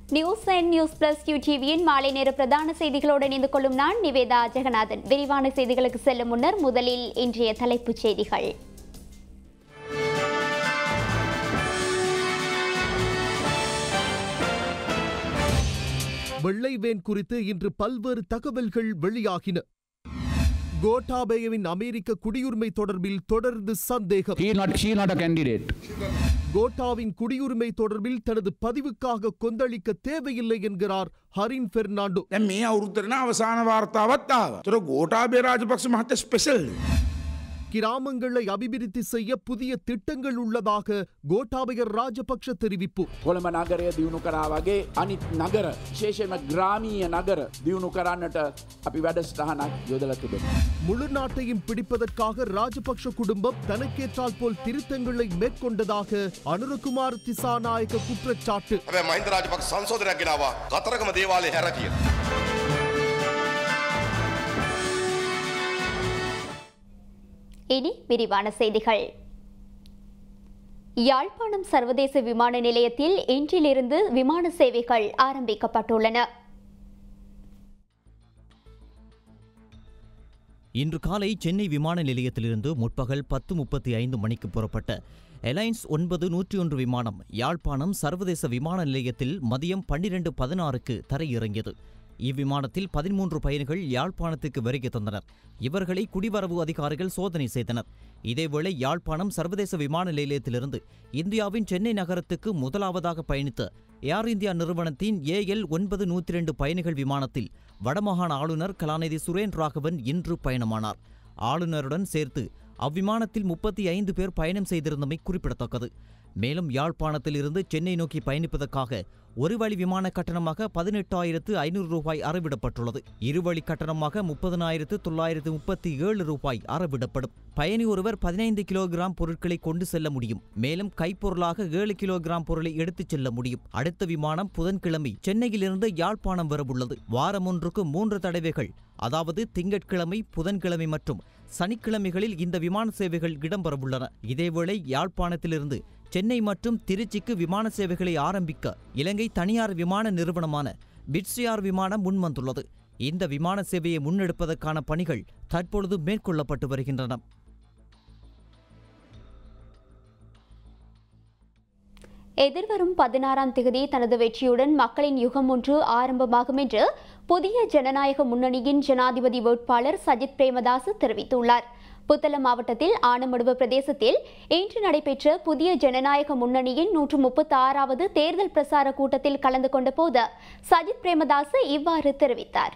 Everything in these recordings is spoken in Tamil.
நியூஸ் அண்ட் நியூஸ் பிளஸ் டிவியின் மாலை நேர பிரதான செய்திகளோடு இணைந்து கொள்ளும் நான் நிவேதா ஜெகநாதன் விரிவான செய்திகளுக்கு செல்லும் முன்னர் முதலில் இன்றைய தலைப்புச் செய்திகள் வெள்ளை வேன் குறித்து இன்று பல்வேறு தகவல்கள் வெளியாகின கோட்டாபயவின் அமெரிக்க குடியுரிமை தொடர்பில் தொடர்ந்து சந்தேகம் He is not, she is not a candidate. கோட்டாவின் குடியுரிமை தொடர்பில் தனது பதிவுக்காக கொந்தளிக்க தேவையில்லை என்கிறார் ஹரின் பெர்னாண்டோ දැන් මේ අවුරුද්දරන අවසාන වාර්තාවත් ආව. තොර ගෝටාබේ රාජපක්ෂ මහත ස්පෙසල්. கிராமங்களை அபிவிருத்தி செய்ய புதிய திட்டங்கள் உள்ளதாக கோட்டாபய ராஜபக்ஷ தெரிவிப்பு කොළඹ නගරය දියුණු කරා වගේ අනිත් නගර විශේෂයෙන්ම ග්‍රාමීය නගර දියුණු කරන්නට අපි වැඩස්ටහනක් යොදල තිබෙන. முழு நாட்டையும் பிடிப்பதற்காக ராஜபக்ஷ குடும்பம் தனக்கேற்றால் போல் திருத்தங்களை மேற்கொண்டதாக அனுரகுமார் திசாநாயக்க குற்றச்சாட்டு හැබැයි මහින්ද රාජපක්ෂ සංශෝධනයක් ගෙනවා කතරගම දේවාලය හැර කිය. இனி விரிவான செய்திகள் யாழ்ப்பாணம் சர்வதேச விமான நிலையத்தில் இன்றிலிருந்து விமான சேவைகள் ஆரம்பிக்கப்பட்டுள்ளன இன்று காலை சென்னை விமான நிலையத்திலிருந்து முற்பகல் பத்து முப்பத்தி ஐந்து மணிக்கு புறப்பட்ட எலைன்ஸ் ஒன்பது நூற்றி ஒன்று விமானம் யாழ்ப்பாணம் சர்வதேச விமான நிலையத்தில் மதியம் பன்னிரண்டு பதினாறுக்கு தரையிறங்கியது இவ்விமானத்தில் பதிமூன்று பயணிகள் யாழ்ப்பாணத்துக்கு வருகை தந்தனர் இவர்களை குடிவரவு அதிகாரிகள் சோதனை செய்தனர் இதேவேளை யாழ்ப்பாணம் சர்வதேச விமான நிலையத்திலிருந்து இந்தியாவின் சென்னை நகரத்துக்கு முதலாவதாக பயணித்த ஏர் இந்தியா நிறுவனத்தின் ஏஎல் ஒன்பது நூற்றி ரெண்டு பயணிகள் விமானத்தில் வடமாகாண ஆளுநர் கலாநிதி சுரேன் ராகவன் இன்று பயணமானார் ஆளுநருடன் சேர்த்து அவ்விமானத்தில் முப்பத்தி ஐந்து பேர் பயணம் செய்திருந்தமை குறிப்பிடத்தக்கது மேலும் யாழ்ப்பாணத்தில் இருந்து சென்னை நோக்கி பயணிப்பதற்காக ஒரு வழி விமான கட்டணமாக பதினெட்டாயிரத்து ஐநூறு ரூபாய் அறவிடப்பட்டுள்ளது இருவழி கட்டணமாக முப்பதனாயிரத்து தொள்ளாயிரத்து முப்பத்தி ஏழு ரூபாய் அறவிடப்படும் பயணி ஒருவர் பதினைந்து கிலோகிராம் பொருட்களை கொண்டு செல்ல முடியும் மேலும் கைப்பொருளாக ஏழு கிலோகிராம் பொருளை எடுத்துச் செல்ல முடியும் அடுத்த விமானம் புதன்கிழமை சென்னையிலிருந்து யாழ்ப்பாணம் வரவுள்ளது வாரம் ஒன்றுக்கு மூன்று தடவைகள் அதாவது திங்கட்கிழமை புதன்கிழமை மற்றும் சனிக்கிழமைகளில் இந்த விமான சேவைகள் இடம்பெறவுள்ளன இதேவேளை யாழ்ப்பாணத்திலிருந்து சென்னை மற்றும் திருச்சிக்கு விமான சேவைகளை ஆரம்பிக்க இலங்கை தனியார் விமான நிறுவனமான பிட்ஸ்யார் விமானம் முன்வந்துள்ளது இந்த விமான சேவையை முன்னெடுப்பதற்கான பணிகள் தற்பொழுது மேற்கொள்ளப்பட்டு வருகின்றன எதிர்வரும் பதினாறாம் தேதி தனது வெற்றியுடன் மக்களின் யுகம் ஒன்று ஆரம்பமாகும் என்று புதிய ஜனநாயக முன்னணியின் ஜனாதிபதி வேட்பாளர் சஜித் பிரேமதாஸ் தெரிவித்துள்ளார் புத்தளம் மாவட்டத்தில் ஆனமடுவு பிரதேசத்தில் இன்று நடைபெற்ற புதிய ஜனநாயக முன்னணியின் நூற்று முப்பத்தி ஆறாவது தேர்தல் பிரசார கூட்டத்தில் கலந்து கொண்ட போது சஜித் பிரேமதாஸ் இவ்வாறு தெரிவித்தார்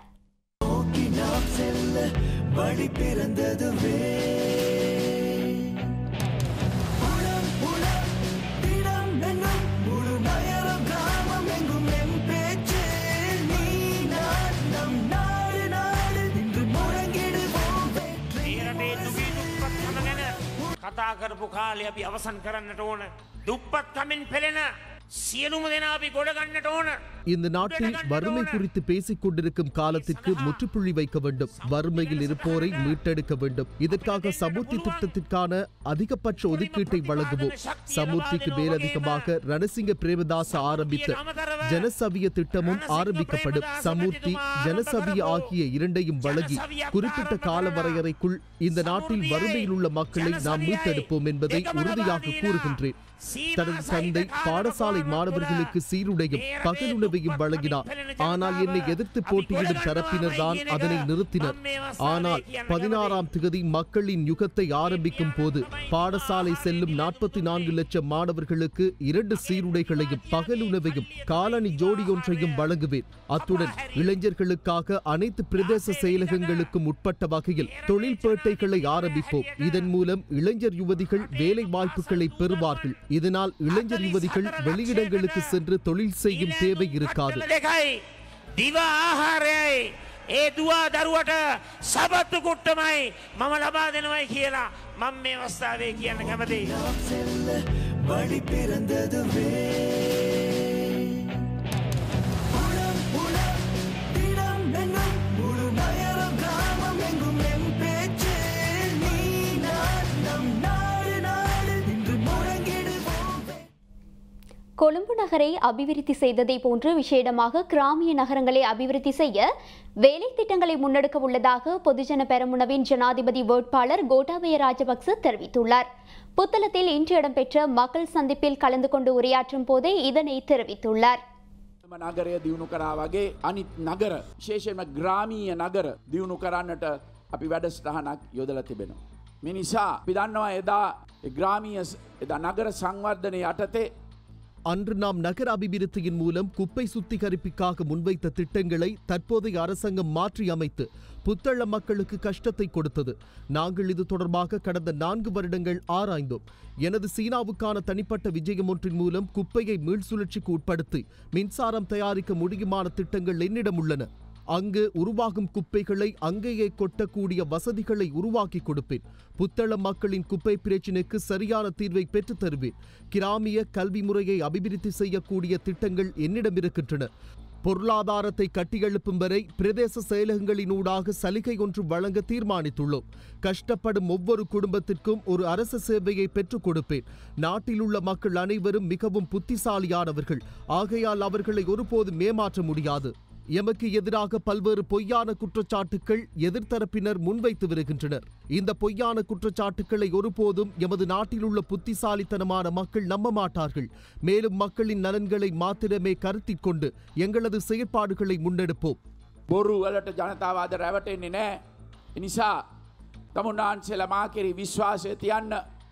ඒ රටේ දුගී දුප්පත්කම ගැන කතා කරපු කාලය අපි අවසන් කරන්නට ඕන. දුප්පත් කමින් පෙළෙන සියලුම දෙනා අපි ගොඩගන්නට ඕන. இந்த நாட்டில் வறுமை குறித்து பேசிக் கொண்டிருக்கும் காலத்திற்கு முற்றுப்புள்ளி வைக்க வேண்டும் வறுமையில் இருப்போரை மீட்டெடுக்க வேண்டும் இதற்காக சமுர்த்தி திட்டத்திற்கான அதிகபட்ச ஒதுக்கீட்டை வழங்குவோம் சமுர்த்திக்கு மேலதிகமாக ரணசிங்க பிரேமதாச ஆரம்பித்த ஜனசவிய திட்டமும் ஆரம்பிக்கப்படும் சமுர்த்தி ஜனசவிய ஆகிய இரண்டையும் வழங்கி குறிப்பிட்ட கால வரையறைக்குள் இந்த நாட்டில் வறுமையில் உள்ள மக்களை நாம் மீட்டெடுப்போம் என்பதை உறுதியாக கூறுகின்றேன் தனது தந்தை பாடசாலை மாணவர்களுக்கு சீருடையும் பகலுணவையும் வழங்கினார் ஆனால் என்னை எதிர்த்து போட்டியிடும் தரப்பினர் தான் அதனை நிறுத்தினர் ஆனால் பதினாறாம் திகதி மக்களின் யுகத்தை ஆரம்பிக்கும் போது பாடசாலை செல்லும் நாற்பத்தி நான்கு லட்சம் மாணவர்களுக்கு இரண்டு சீருடைகளையும் பகலுணவையும் காலணி ஜோடியொன்றையும் வழங்குவேன் அத்துடன் இளைஞர்களுக்காக அனைத்து பிரதேச செயலகங்களுக்கும் உட்பட்ட வகையில் தொழில் பேட்டைகளை ஆரம்பிப்போம் இதன் மூலம் இளைஞர் யுவதிகள் வேலை வாய்ப்புகளை பெறுவார்கள் இதனால் இளைஞர் யுவதிகள் வெளியிடங்களுக்கு சென்று தொழில் செய்யும் தேவை இருக்காது දෙකයි දිව ආහාරයයි ඒ දවා දරුවට සබත්තු කුට්ටමයි මම ලබා දෙනවයි කියලා මං මේ අවස්ථාවේ කියන්න කැමති. கொழும்பு நகரை அபிவிருத்தி செய்ததை போன்று விசேடமாக கிராமிய நகரங்களை அபிவிருத்தி செய்ய வேலை திட்டங்களை முன்னெடுக்க உள்ளதாக பொதுஜன பெரமுனவின் ஜனாதிபதி வேட்பாளர் கோட்டாபய ராஜபக்ச தெரிவித்துள்ளார் புத்தளத்தில் இன்று இடம்பெற்ற மக்கள் சந்திப்பில் கலந்து கொண்டு உரையாற்றும் போதே இதனை தெரிவித்துள்ளார் ම නගරය දියුණු කරා වගේ අනිත් නගර ශේෂයම ග්‍රාමීය නගර දියුණු කරන්නට අපි වැඩස්ටහනක් යොදල තිබෙනවා. මිනිසා පිදන්නවා එදා ඒ ග්‍රාමීය ස- එදා නගර සංවර්ධනය යටතේ அன்று நாம் நகர அபிவிருத்தியின் மூலம் குப்பை சுத்திகரிப்புக்காக முன்வைத்த திட்டங்களை தற்போதைய அரசாங்கம் மாற்றி அமைத்து புத்தள மக்களுக்கு கஷ்டத்தை கொடுத்தது நாங்கள் இது தொடர்பாக கடந்த நான்கு வருடங்கள் ஆராய்ந்தோம் எனது சீனாவுக்கான தனிப்பட்ட விஜயம் ஒன்றின் மூலம் குப்பையை மீள்சுழற்சிக்கு உட்படுத்தி மின்சாரம் தயாரிக்க முடியுமான திட்டங்கள் என்னிடம் உள்ளன அங்கு உருவாகும் குப்பைகளை அங்கேயே கொட்டக்கூடிய வசதிகளை உருவாக்கி கொடுப்பேன் புத்தளம் மக்களின் குப்பை பிரச்சினைக்கு சரியான தீர்வை பெற்றுத் தருவேன் கிராமிய கல்வி முறையை அபிவிருத்தி செய்யக்கூடிய திட்டங்கள் என்னிடம் இருக்கின்றன பொருளாதாரத்தை கட்டியெழுப்பும் வரை பிரதேச செயலகங்களினூடாக சலுகை ஒன்று வழங்க தீர்மானித்துள்ளோம் கஷ்டப்படும் ஒவ்வொரு குடும்பத்திற்கும் ஒரு அரசு சேவையை பெற்றுக் கொடுப்பேன் நாட்டில் உள்ள மக்கள் அனைவரும் மிகவும் புத்திசாலியானவர்கள் ஆகையால் அவர்களை ஒருபோதும் ஏமாற்ற முடியாது எமக்கு எதிராக பல்வேறு பொய்யான குற்றச்சாட்டுக்கள் எதிர்த்தரப்பினர் முன்வைத்து வருகின்றனர் இந்த பொய்யான குற்றச்சாட்டுக்களை ஒருபோதும் எமது நாட்டில் உள்ள புத்திசாலித்தனமான மக்கள் நம்ப மாட்டார்கள் மேலும் மக்களின் நலன்களை மாத்திரமே கருத்தில் கொண்டு எங்களது செயற்பாடுகளை முன்னெடுப்போம் බොරු වලට ජනතාවාද රැවටෙන්නේ නෑ. එනිසා තමුන්නාන්සෙල මාකෙරි විශ්වාසය තියන්න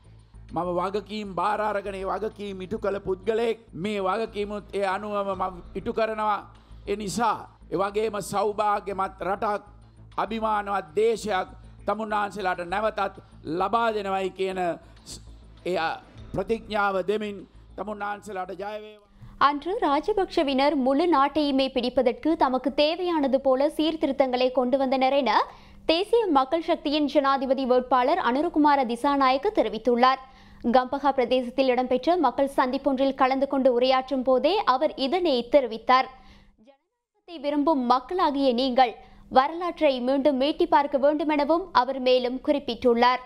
මම වගකීම් භාරාරගනේ වගකීම් ඉටු කළ පුද්ගලයෙක් මේ වගකීමුත් ඒ අනුවම ම ඉටු කරනවා. එනිසා එවගේම සෞභාග්‍යමත් රටක් අභිමානවත් දේශයක් තමුන්නාන්සෙලාට නැවතත් ලබා දෙනවයි කියන ස්- ඒ ප්‍රතිඥාව දෙමින් තමුන්නාන්සෙලාට ජයවේවා. அன்று ராஜபக்ஷவினர் முழு நாட்டையுமே பிடிப்பதற்கு தமக்கு தேவையானது போல சீர்திருத்தங்களை கொண்டு வந்தனர் என தேசிய மக்கள் சக்தியின் ஜனாதிபதி வேட்பாளர் அனுருகுமார திசாநாயக்க தெரிவித்துள்ளார் கம்பஹா பிரதேசத்தில் இடம்பெற்ற மக்கள் சந்திப்பொன்றில் கலந்து கொண்டு உரையாற்றும் போதே அவர் இதனை தெரிவித்தார் ஜனநாயகத்தை விரும்பும் மக்களாகிய நீங்கள் வரலாற்றை மீண்டும் மீட்டி பார்க்க வேண்டும் எனவும் அவர் மேலும் குறிப்பிட்டுள்ளார்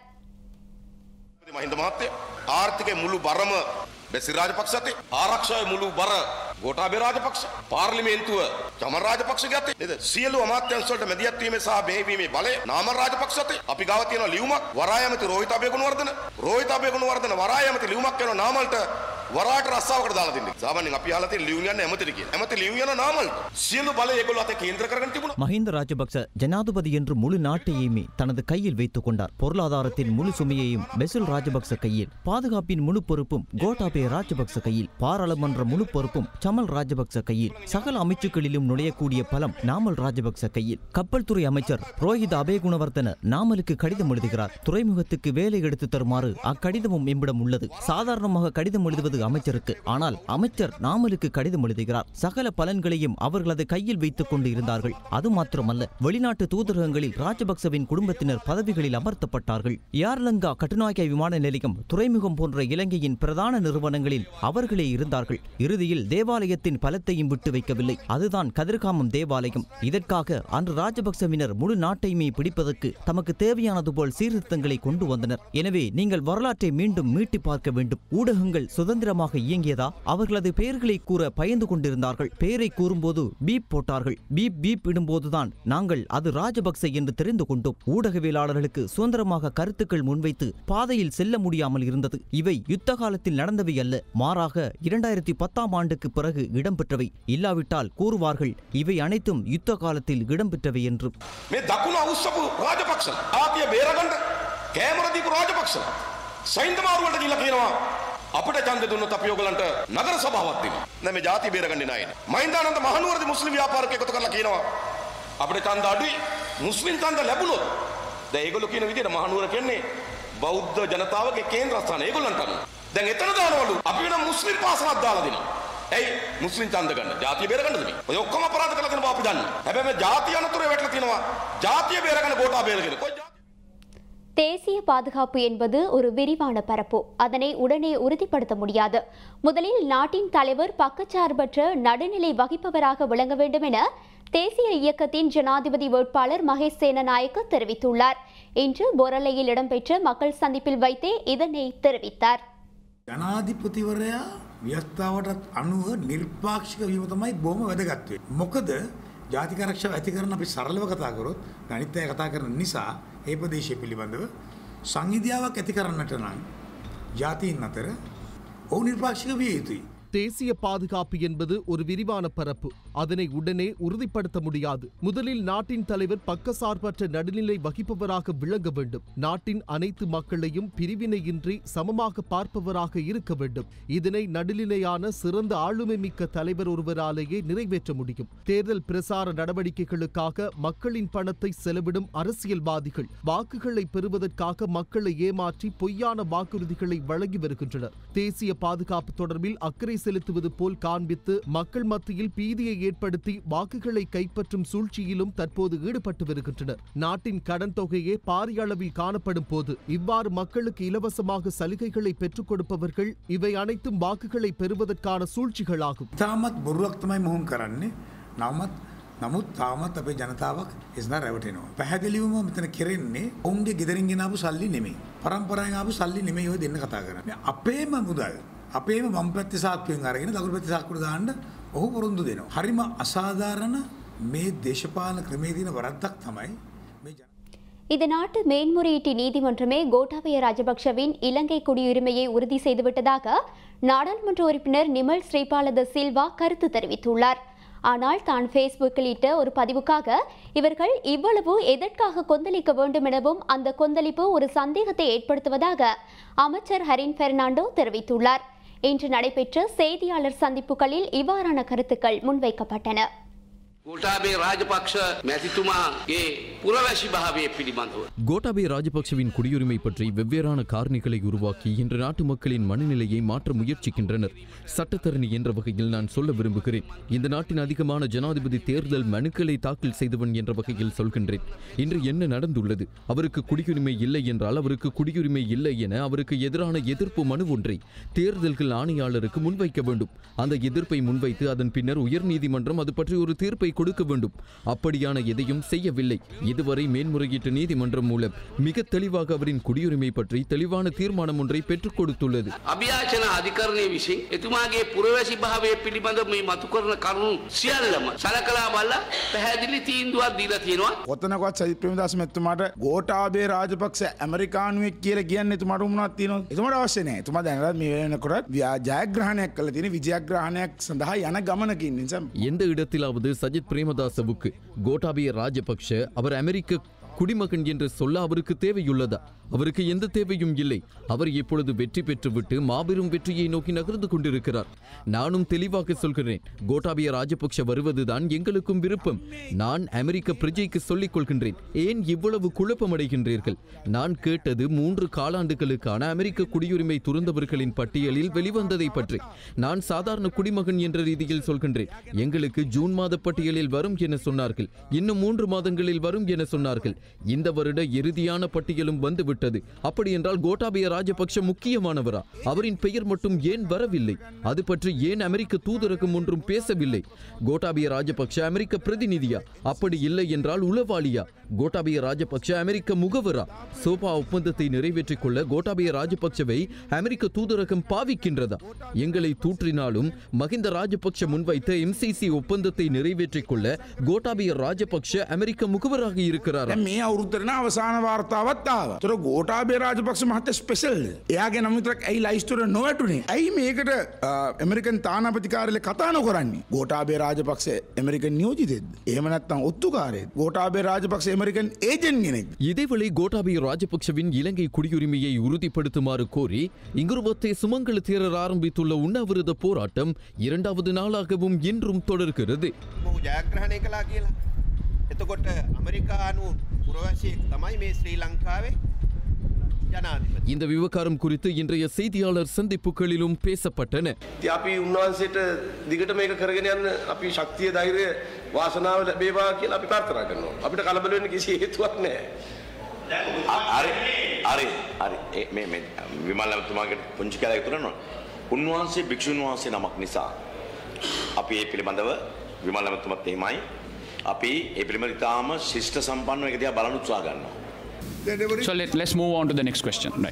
මහින්ද මහත්තය ආර්ථිකය මුළු බරම බැසි රාජපක්ෂතේ ආරක්ෂාව මුළු බර ගෝටාබේ රාජපක්ෂ පාර්ලිමේන්තුව චමන් රාජපක්ෂ ගත්තේ නේද සියලු අමාත්‍යංශවලට මැදිහත් වීමේ සහ මෙහෙයවීමේ බලය නාමල් රාජපක්ෂතේ අපි ගාව තියෙන ලියුමක් වරායමති රෝහිත අබේගුණවර්ධන රෝහිත අබේගුණවර්ධන වරායමති ලියුමක් කරන නාමල්ට වරාට රස්සාවකට දාලා දෙන්නේ සාමාන්‍යයෙන් අපි අහලා තියෙන ලියුම් යන ඇමතිට කියන ඇමති ලියුම් යන නාමල්ට සියලු බලය ඒගොල්ලෝ අතේ කේන්ද්‍ර කරගෙන තිබුණා மஹிந்த ராஜபக்ச ஜனாதிபதி என்று முழு நாட்டையுமே தனது கையில் வைத்துக் கொண்டார் பொருளாதாரத்தின் முழு சுமையையும் பெசில் ராஜபக்ச கையில் பாதுகாப்பின் முழு பொறுப்பும் கோட்டாபே ராஜபக்ச கையில் பாராளுமன்ற முழு பொறுப்பும் சமல் ராஜபக்ச கையில் சகல அமைச்சுக்களிலும் நுழையக்கூடிய பலம் நாமல் ராஜபக்ச கையில் கப்பல் துறை அமைச்சர் ரோஹித் அபேகுணவர்தன நாமலுக்கு கடிதம் எழுதுகிறார் துறைமுகத்துக்கு வேலை எடுத்து தருமாறு அக்கடிதமும் எம்மிடம் உள்ளது சாதாரணமாக கடிதம் எழுதுவது அமைச்சருக்கு ஆனால் அமைச்சர் நாமலுக்கு கடிதம் எழுதுகிறார் சகல பலன்களையும் அவர்களது கையில் வைத்துக் கொண்டு இருந்தார்கள் அது மாத்திரமல்ல வெளிநாட்டு தூதரகங்களில் ராஜபக்சவின் குடும்பத்தினர் பதவிகளில் அமர்த்தப்பட்டார்கள் யார்லங்கா கட்டுநாயக்க விமான நிலையம் துறைமுகம் போன்ற இலங்கையின் பிரதான நிறுவனங்களில் அவர்களே இருந்தார்கள் இறுதியில் தேவாலயத்தின் பலத்தையும் விட்டு வைக்கவில்லை அதுதான் கதிர்காமம் தேவாலயம் இதற்காக அன்று ராஜபக்சவினர் முழு நாட்டையுமே பிடிப்பதற்கு தமக்கு தேவையானது போல் சீர்திருத்தங்களை கொண்டு வந்தனர் எனவே நீங்கள் வரலாற்றை மீண்டும் மீட்டி பார்க்க வேண்டும் ஊடகங்கள் சுதந்திரமாக இயங்கியதா அவர்களது பெயர்களை கூற பயந்து கொண்டிருந்தார்கள் பெயரை கூறும்போது பீப் போட்டார்கள் பீப் பீப் இடும்போதுதான் நாங்கள் அது ராஜபக்ச என்று தெரிந்து கொண்டோம் ஊடகவியலாளர்களுக்கு சுதந்திரமாக கருத்துக்கள் முன்வைத்து பாதையில் செல்ல முடியாமல் இருந்தது இவை யுத்த காலத்தில் நடந்தவை அல்ல மாறாக இரண்டாயிரத்தி பத்தாம் ஆண்டுக்கு பிறகு இடம்பெற்றவை இல்லாவிட்டால் கூறுவார்கள் இவை அனைத்தும் யுத்த காலத்தில் இடம்பெற்றவை என்று මේ දකුණ අවුස්සපු රාජපක්ෂ ආතිය බේරගන්න කෑමර දීපු රාජපක්ෂ සයින්ද මාරුවලට ගිහිල්ලා කියනවා අපිට ඡන්ද දුන්නොත් අපි ඔයගලන්ට නගර සභාවක් දෙනවා. දැන් මේ ಜಾති බේරගන්නේ නැහැ. මහින්දානන්ද මහනුවරදී මුස්ලිම් ව්‍යාපාරිකයෙක් එකතු කරලා කියනවා අපිට ඡන්ද අඩුයි මුස්ලිම් ඡන්ද ලැබුණොත් දැන් ඒගොල්ලෝ කියන විදිහට මහනුවර කියන්නේ බෞද්ධ ජනතාවගේ කේන්ද්‍රස්ථාන ඒගොල්ලන්ට අනුව. දැන් එතන දානවලු අපි වෙන මුස්ලිම් පාසලක් දාලා දෙනවා. ඇයි මුස්ලිම් ඡන්ද ගන්න ජාතිය බේරගන්නද මේ? ඔය ඔක්කොම අපරාධ කරලා තියෙනවා අපි දන්නවා. හැබැයි මේ ජාතිය අනතුරේ වැටලා තියෙනවා. ජාතිය බේරගන්න ගෝඨා බේරගෙන. කොයි ජාතිය தேசிய பாதுகாப்பு என்பது ஒரு விரிவான பரப்பு அதனை உடனே உறுதிப்படுத்த முடியாது முதலில் நாட்டின் தலைவர் பக்கச்சார்பற்ற நடுநிலை வகிப்பவராக விளங்க வேண்டும் என தேசிய இயக்கத்தின் ஜனாதிபதி வேட்பாளர் மகேஷ் சேனநாயக்க தெரிவித்துள்ளார் இன்று பொரலையில் இடம்பெற்ற மக்கள் சந்திப்பில் வைத்தே இதனை தெரிவித்தார் ජනාධිපතිවරයා ව්‍යස්ථාවටත් අනුව නිර්පාක්ෂික වීම තමයි බොහොම වැදගත් වෙන්නේ. මොකද ජාතික ආරක්ෂාව ඇති කරන අපි සරලව කතා කරොත් අනිත් අය කතා කරන නිසා ඒ ප්‍රදේශය පිළිබඳව සංහිඳියාවක් ඇති කරන්නට නම් ජාතීන් අතර ඔවුන් නිර්පාක්ෂික විය යුතුයි. தேசிய பாதுகாப்பு என்பது ஒரு விரிவான பரப்பு அதனை உடனே உறுதிப்படுத்த முடியாது முதலில் நாட்டின் தலைவர் பக்கசார்பற்ற நடுநிலை வகிப்பவராக விளங்க வேண்டும் நாட்டின் அனைத்து மக்களையும் பிரிவினையின்றி சமமாக பார்ப்பவராக இருக்க வேண்டும் இதனை நடுநிலையான சிறந்த ஆளுமை மிக்க தலைவர் ஒருவராலேயே நிறைவேற்ற முடியும் தேர்தல் பிரசார நடவடிக்கைகளுக்காக மக்களின் பணத்தை செலவிடும் அரசியல்வாதிகள் வாக்குகளை பெறுவதற்காக மக்களை ஏமாற்றி பொய்யான வாக்குறுதிகளை வழங்கி வருகின்றனர் தேசிய பாதுகாப்பு தொடர்பில் அக்கறை செலுத்துவது போல் காண்பித்து மக்கள் மத்தியில் பீதியை ஏற்படுத்தி வாக்குகளை கைப்பற்றும் சூழ்ச்சியிலும் தற்போது ஈடுபட்டு வருகின்றனர் நாட்டின் கடன் தொகையே பாரிய அளவில் காணப்படும் போது இவ்வாறு மக்களுக்கு இலவசமாக சலுகைகளை பெற்றுக் கொடுப்பவர்கள் இவை அனைத்தும் வாக்குகளை பெறுவதற்கான சூழ்ச்சிகளாகும் තාමත් බොරුවක් තමයි මොහුන් කරන්නේ. නමත් නමුත් තාමත් අපේ ජනතාවක් එස්නා රැවටෙනවා. පැහැදිලිවම මෙතන කෙරෙන්නේ ඔවුන්ගේ ගෙදරින් ගෙනාපු සල්ලි නෙමෙයි. පරම්පරාවෙන් ආපු සල්ලි නෙමෙයි ඔය දෙන්න කතා කරන්නේ. අපේම මුදල් අපේම වම් පැත්තේ සාක්කුවෙන් අරගෙන දකුණු පැත්තේ සාක්කුවට දාන්න ඔහු පොරොන්දු දෙනවා. හරිම අසාධාරණ මේ දේශපාලන ක්‍රමයේ තියෙන වරද්දක් තමයි මේ ජන இது நாட்டு மேன்முறையீட்டு நீதிமன்றமே கோட்டாபய ராஜபக்ஷவின் இலங்கை குடியுரிமையை உறுதி செய்துவிட்டதாக நாடாளுமன்ற உறுப்பினர் நிமல் ஸ்ரீபாலத சில்வா கருத்து தெரிவித்துள்ளார் ஆனால் தான் ஃபேஸ்புக்கில் இட்ட ஒரு பதிவுக்காக இவர்கள் இவ்வளவு எதற்காக கொந்தளிக்க வேண்டும் எனவும் அந்த கொந்தளிப்பு ஒரு சந்தேகத்தை ஏற்படுத்துவதாக அமைச்சர் ஹரின் பெர்னாண்டோ தெரிவித்துள்ளார் இன்று நடைபெற்ற செய்தியாளர் சந்திப்புகளில் இவ்வாறான கருத்துக்கள் முன்வைக்கப்பட்டன ගෝටාබේ රාජපක්ෂ මැතිතුමාගේ පුරවැසි භාවය පිළිබඳව. கோட்டாபய ராஜபக்சவின் குடியுரிமை பற்றி வெவ்வேறான காரணிகளை உருவாக்கி இன்று நாட்டு மக்களின் மனநிலையை மாற்ற முயற்சிக்கின்றனர் சட்டத்தரணி என்ற வகையில் நான் சொல்ல விரும்புகிறேன் இந்த நாட்டின் அதிகமான ஜனாதிபதி தேர்தல் மனுக்களை தாக்கல் செய்தவன் என்ற வகையில் சொல்கின்றேன் இன்று என்ன நடந்துள்ளது அவருக்கு குடியுரிமை இல்லை என்றால் அவருக்கு குடியுரிமை இல்லை என அவருக்கு எதிரான எதிர்ப்பு மனு ஒன்றை தேர்தல்கள் ஆணையாளருக்கு முன்வைக்க வேண்டும் அந்த எதிர்ப்பை முன்வைத்து அதன் பின்னர் உயர்நீதிமன்றம் அது பற்றி ஒரு தீர்ப்பை கொடுக்க வேண்டும் அப்படியான எதையும் செய்யவில்லை இதுவரை மேன்முறையீட்டு நீதிமன்றம் மூலம் மிக தெளிவாக அவரின் குடியுரிமை பற்றி தெளிவான தீர்மானம் ஒன்றை பெற்றுக் கொடுத்துள்ளது අභ්‍යාචන අධිකරණය විසින් එතුමාගේ පුරවැසි භාවය පිළිබඳ මේ මතු කරන කරුණු සියල්ලම සලකලා බල්ල පැහැදිලි තීන්දුවක් දීලා තියෙනවා. ඔතනකවත් සජිත් ප්‍රේමදාස මැතිතුමාට ගෝඨාභය රාජපක්ෂ ඇමරිකානුවෙක් කියලා කියන්නේ එතුමාට උමුණක් තියෙනවා. එතුමාට අවශ්‍ය නැහැ. එතුමා දැනටත් මේ වෙනකොට ව්‍යා- ජයග්‍රහණයක් කළ තියෙන විජයග්‍රහණයක් සඳහා යන ගමනකින් නිසා எந்த இடத்திலாவது சஜித் பிரேமதாசவுக்கு கோட்டாபய ராஜபக்ஷ அவர் அமெரிக்க குடிமகன் என்று சொல்ல அவருக்கு தேவையுள்ளதா அவருக்கு எந்த தேவையும் இல்லை அவர் இப்பொழுது வெற்றி பெற்றுவிட்டு மாபெரும் வெற்றியை நோக்கி நகர்ந்து கொண்டிருக்கிறார் நானும் தெளிவாக சொல்கிறேன் கோட்டாபய ராஜபக்ஷ வருவதுதான் எங்களுக்கும் விருப்பம் நான் அமெரிக்க பிரஜைக்கு சொல்லிக் கொள்கின்றேன் ஏன் இவ்வளவு குழப்பமடைகின்றீர்கள் நான் கேட்டது மூன்று காலாண்டுகளுக்கான அமெரிக்க குடியுரிமை துறந்தவர்களின் பட்டியலில் வெளிவந்ததை பற்றி நான் சாதாரண குடிமகன் என்ற ரீதியில் சொல்கின்றேன் எங்களுக்கு ஜூன் மாத பட்டியலில் வரும் என சொன்னார்கள் இன்னும் மூன்று மாதங்களில் வரும் என சொன்னார்கள் இந்த வருட இறுதியான பட்டியலும் வந்துவிட்டது அப்படி என்றால் கோட்டாபய ராஜபக்ஷ முக்கியமானவரா அவரின் பெயர் மட்டும் ஏன் வரவில்லை அது பற்றி ஏன் அமெரிக்க தூதரகம் ஒன்றும் பேசவில்லை கோட்டாபய ராஜபக்ஷ அமெரிக்க பிரதிநிதியா அப்படி இல்லை என்றால் உளவாளியா கோட்டாபய ராஜபக்ஷ அமெரிக்க முகவரா சோபா ஒப்பந்தத்தை நிறைவேற்றிக் கொள்ள கோட்டாபய ராஜபக்ஷவை அமெரிக்க தூதரகம் பாவிக்கின்றதா எங்களை தூற்றினாலும் மகிந்த ராஜபக்ஷ முன்வைத்த எம்சிசி ஒப்பந்தத்தை நிறைவேற்றிக் கொள்ள கோட்டாபய ராஜபக்ஷ அமெரிக்க முகவராக இருக்கிறாரா දැන් මේ අවුරුද්දරන අවසාන වාර්තාවත් ආව. තොර ගෝටාබේ රාජපක්ෂ මහත ස්පෙසල් එයාගේ නමුතරක් ඇයි ලයිස්තුර නොවැටුනේ ඇයි මේකට එමරිකන් තානාපතිකාරල කතා නොකරන්නේ ගෝටාබේ රාජපක්ෂ එමරිකන් නියෝජිතෙද ඒමනත්තම් ඔත්තුකාරේ ගෝටාබේ රාජපක්ෂ එමරිකන් ඒජන් ගෙනෙක් இதேவேளை கோட்டாபய ராஜபக்ஷவின் இலங்கை குடியுரிமையை உறுதிப்படுத்துமாறு கோரி இங்குருவத்தை சுமங்கல தேரர் ஆரம்பித்துள்ள உண்ணாவிரத போராட்டம் இரண்டாவது நாளாகவும் இன்றும் தொடர்கிறது මොහු ජයග්‍රහණය කලා කියලා. එතකොට අමරිකානු පුරවැසියෙක් තමයි මේ ශ්‍රී ලංකාවේ ජනාධිපති. இந்த விவகாரம் குறித்து இன்றைய செய்தியாளர் சந்திப்புகளிலும் பேசப்பட்டன ඉතින් අපි උන්වහන්සේට දිගට මේක කරගෙන යන්න අපි ශක්තිය ධෛර්යය වාසනාව ලැබේවා කියලා අපි ප්‍රාර්ථනා කරනවා. අපිට කලබල වෙන්න කිසි හේතුවක් නැහැ. හරි හරි හරි ඒ මේ මේ විමල් ඇමතුමාගේ පුංචි කැලයක් තුරනවා. උන්වහන්සේ භික්ෂුන් වහන්සේ නමක් නිසා අපි ඒ පිළිබඳව විමල් ඇමතුමත් එහෙමයි. අපි ඒ පිළිබඳව ඉතාම ශිෂ්ට සම්පන්නව එක දිහා බලන උත්සාහ ගන්නවා. So let, let's move on to the next question. Right.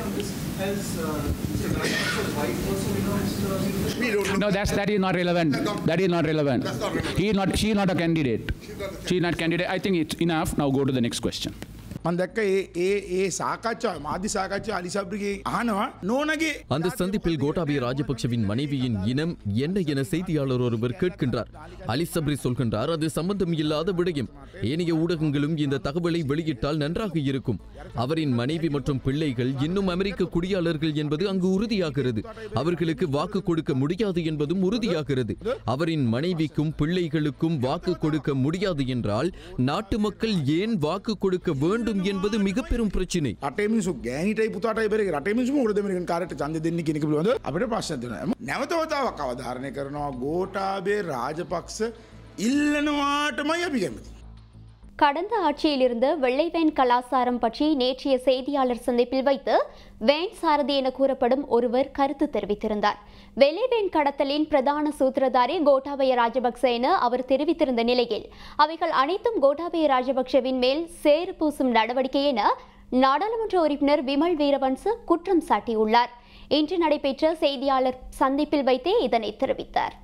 No, that's that is not relevant. That is not relevant. He is not. She is not a candidate. She is not candidate. I think it's enough. Now go to the next question. මන් දැක්ක ඒ ඒ ඒ සාකච්ඡාව මාධ්‍ය සාකච්ඡා අලිසබ්‍රිගේ අහනවා නෝනගේ அந்த சந்திப்பில் கோட்டாபய ராஜபக்சவின் மனைவியின் இனம் என்ன என செய்தியாளர் ஒருவர் கேட்கின்றார் அலி சப்ரி சொல்கின்றார் அது சம்பந்தம் இல்லாத விடயம் ஏனைய ஊடகங்களும் இந்த தகவலை வெளியிட்டால் நன்றாக இருக்கும் அவரின் மனைவி மற்றும் பிள்ளைகள் இன்னும் அமெரிக்க குடியாளர்கள் என்பது அங்கு உறுதியாகிறது அவர்களுக்கு வாக்கு கொடுக்க முடியாது என்பதும் உறுதியாகிறது அவரின் மனைவிக்கும் பிள்ளைகளுக்கும் வாக்கு கொடுக்க முடியாது என்றால் நாட்டு மக்கள் ஏன் வாக்கு கொடுக்க வேண்டும் என்பது மிக பெரும் பிரச்சினை රටේ මිනිසු ගෑනිටයි පුතාටයි බෙරේ රටේ මිනිසුම උඩ දෙමරිකන් කාරට ඡන්ද දෙන්න කෙනෙක් පිළිබඳ අපිට ප්‍රශ්න තියෙනවා. නැවත වතාවක් අවධාරණය කරනවා ගෝඨාභය රාජපක්ෂ ඉල්ලනවාටමයි අපි කැමති. கடந்த ஆட்சியிலிருந்து வெள்ளை வேன் கலாசாரம் பற்றி நேற்றைய செய்தியாளர் சந்திப்பில் வைத்து வேன் சாரதி என கூறப்படும் ஒருவர் கருத்து தெரிவித்திருந்தார் வெள்ளை வேன் கடத்தலின் பிரதான சூத்திரதாரி கோட்டாபய ராஜபக்ச என அவர் தெரிவித்திருந்த நிலையில் அவைகள் அனைத்தும் கோட்டாபய ராஜபக்சவின் மேல் சேறு பூசும் நடவடிக்கை என நாடாளுமன்ற உறுப்பினர் விமல் வீரவன்ச குற்றம் சாட்டியுள்ளார் இன்று நடைபெற்ற செய்தியாளர் சந்திப்பில் வைத்தே இதனை தெரிவித்தார்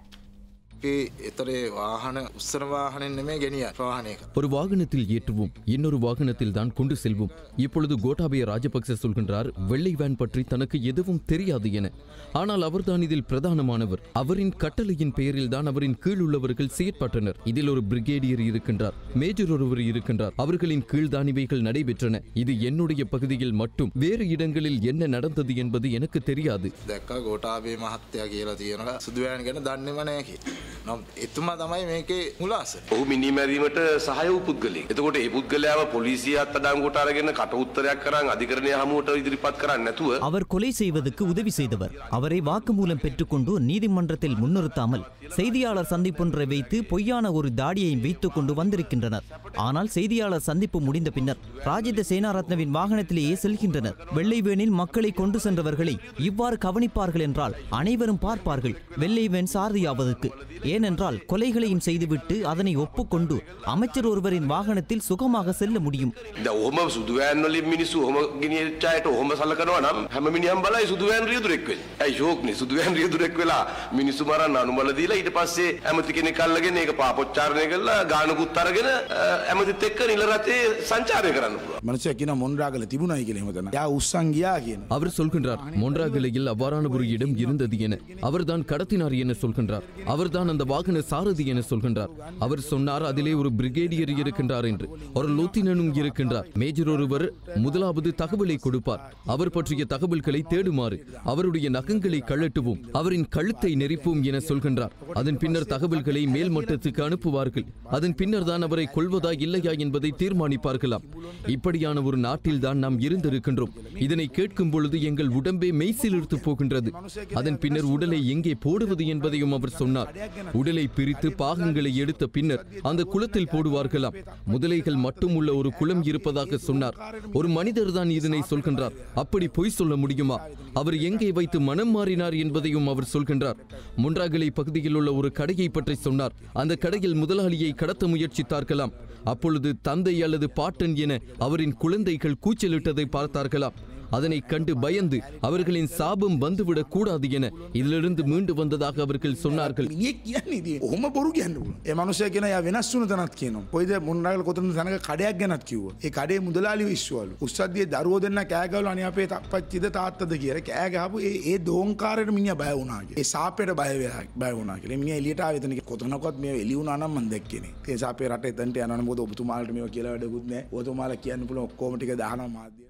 එතරේ වාහන උත්සන වාහනෙන් නෙමේ ගෙනිය ප්‍රවාහනයක. ஒரு வாகனத்தில் ஏற்றுவோம் இன்னொரு வாகனத்தில் தான் கொண்டு செல்வோம் இப்பொழுது கோட்டாபய ராஜபக்ச சொல்கின்றார் வெள்ளை வேன் பற்றி தனக்கு எதுவும் தெரியாது என ஆனால் அவர்தான் இதில் பிரதானமானவர் அவரின் கட்டளையின் பெயரில் தான் அவரின் கீழ் உள்ளவர்கள் செயற்பட்டனர் இதில் ஒரு பிரிகேடியர் இருக்கின்றார் மேஜர் ஒருவர் இருக்கின்றார் அவர்களின் கீழ்தான் இவைகள் நடைபெற்றன இது என்னுடைய பகுதியில் மட்டும் வேறு இடங்களில் என்ன நடந்தது என்பது எனக்கு தெரியாது දැක්ක ගෝටාබේ මහත්තයා කියලා තියෙනවා සුදුවෑන් ගැන දන්නවනයකි. නම් එතුමා තමයි මේකේ මුලාස. ඔහු මිනිමැරීමට සහය වූ පුද්ගලෙක්. එතකොට ඒ පුද්ගලයාව පොලිසියත් අඩංගුවට අරගෙන කට උත්තරයක් කරන් අධිකරණය හමුවට ඉදිරිපත් කරන්නේ නැතුව அவர் கொலை செய்வதற்கு உதவி செய்தவர் அவரை வாக்குமூலம் பெற்றுக்கொண்டு நீதிமன்றத்தில் முன்னிறுத்தாமல் செய்தியாளர் சந்திப்பொன்றை வைத்து பொய்யான ஒரு தாடியை வைத்துக் கொண்டு வந்திருக்கின்றனர் ஆனால் செய்தியாளர் சந்திப்பு முடிந்த பின்னர் ராஜித சேனாரத்னவின் வாகனத்திலேயே செல்கின்றனர் வெள்ளை வேனில் மக்களை கொண்டு சென்றவர்களை இவ்வாறு கவனிப்பார்கள் என்றால் அனைவரும் பார்ப்பார்கள் வெள்ளை வேன் சாரதியாவதற்கு ஏனென்றால் கொலைகளையும் செய்துவிட்டு அதனை ஒப்புக்கொண்டு அமைச்சர் ஒருவரின் வாகனத்தில் சுகமாக செல்ல முடியும் ද ඔහම සුදුවෑන් වලින් මිනිස්සු හොම ගෙනියච්චායට ඔහොම සලකනවා නම් හැම මිනිහම් බලයි සුදුවෑන් රියදුරෙක් වෙන්නේ. ඇයි ෂෝක්නේ සුදුවෑන් රියදුරෙක් වෙලා මිනිස්සු මරන්න අනුමල දීලා ඊට පස්සේ ඇමති කෙනෙක් අල්ලගෙන ඒක පාපොච්චාරණය කරලා ගානකුත් අරගෙන අ, ඇමතිත් එක්ක නිල රටේ සංචාරය කරන්න පුළුවන්. මනසය කියන මොන්රාගල තිබුණයි කියලා එහෙම තන. යා උස්සන් ගියා කියන. அவர் சொல்கின்றார் மொன்றாகலையில் அவ்வாறான ஒரு இடம் இருந்தது என அவர்தான் கடத்தினார் என சொல்கின்றார் அவர்தான் அந்த வாகன சாரதி என சொல்கின்றார் அவர் சொன்னார் அதிலே ஒரு பிரிகேடியர் இருக்கின்றார் என்று ஒரு லூத்தினனும் இருக்கின்றார் மேஜர் ஒருவர் முதலாவது தகவலை கொடுப்பார் அவர் பற்றிய தகவல்களை தேடுமாறு அவருடைய நகங்களை கழட்டுவோம் அவரின் கழுத்தை நெரிப்போம் என சொல்கின்றார் அதன் பின்னர் தகவல்களை மேல் மட்டத்துக்கு அனுப்புவார்கள் அதன் பின்னர் தான் அவரை கொள்வதா இல்லையா என்பதை தீர்மானிப்பார்களாம் இப்படியான ஒரு நாட்டில் தான் நாம் இருந்திருக்கின்றோம் இதனை கேட்கும் பொழுது எங்கள் உடம்பே மெய்சிலிர்த்து போகின்றது அதன் பின்னர் உடலை எங்கே போடுவது என்பதையும் அவர் சொன்னார் உடலை பிரித்து பாகங்களை எடுத்த பின்னர் அந்த குளத்தில் போடுவார்களாம் முதலைகள் மட்டும் உள்ள ஒரு குளம் இருப்பதாக சொன்னார் ஒரு மனிதர் தான் இதனை சொல்கின்றார் அப்படி பொய் சொல்ல முடியுமா அவர் எங்கே வைத்து மனம் மாறினார் என்பதையும் அவர் சொல்கின்றார் முன்றாகலை பகுதியில் உள்ள ஒரு கடையை பற்றி சொன்னார் அந்த கடையில் முதலாளியை கடத்த முயற்சித்தார்களாம் அப்பொழுது தந்தை அல்லது பாட்டன் என அவரின் குழந்தைகள் கூச்சலிட்டதை பார்த்தார்களாம் அதனைக் கண்டு பயந்து அவர்களின் சாபம் வந்துவிடக் கூடாது என இதிலிருந்து மீண்டு வந்ததாக அவர்கள் சொன்னார்கள் ඒ කියන්නේ ඉතින් ඔහොම බොරු කියන්න පුළුවන්. ඒ මනුස්සය කියන යා වෙනස් වුණ තැනක් කියනවා. කොයිද මොන්රාගල කොතනද තැනක කඩයක් ගැනත් කිව්වා. ඒ කඩේ මුදලාලි විශ්වාලු. උස්සද්දියේ දරුවෝ දෙන්න කෑ ගහලා අනේ අපේ තප්පච්චිද තාත්තද කියලා කෑ ගහපු ඒ ඒ දෝංකාරයට මිනිහා බය වුණා කියලා. ඒ සාපේට බය වෙලා බය වුණා කියලා. මිනිහා එළියට ආවේ එතන කොතනකවත් මේ එළි වුණා නම් මම දැක්කේ නේ. ඒ සාපේ රට එතනට යනවා මොකද ඔබතුමාලට මේවා කියලා වැඩකුත් නැහැ. ඔබතුමාලා කියන්න පුළුවන් ඔක්කොම ටික දානවා මාධ්‍ය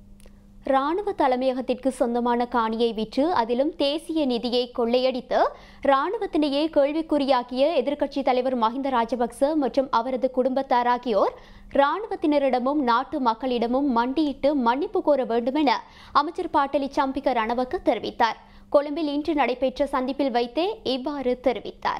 ராணுவ தலைமையகத்திற்கு சொந்தமான காணியை விற்று அதிலும் தேசிய நிதியை கொள்ளையடித்து ராணுவத்தினையே கேள்விக்குறியாக்கிய எதிர்க்கட்சித் தலைவர் மஹிந்த ராஜபக்ச மற்றும் அவரது குடும்பத்தார் ஆகியோர் ராணுவத்தினரிடமும் நாட்டு மக்களிடமும் மண்டியிட்டு மன்னிப்பு கோர வேண்டும் என அமைச்சர் பாட்டலி சம்பிக்க ரணவக்க தெரிவித்தார் கொழும்பில் இன்று நடைபெற்ற சந்திப்பில் வைத்தே இவ்வாறு தெரிவித்தார்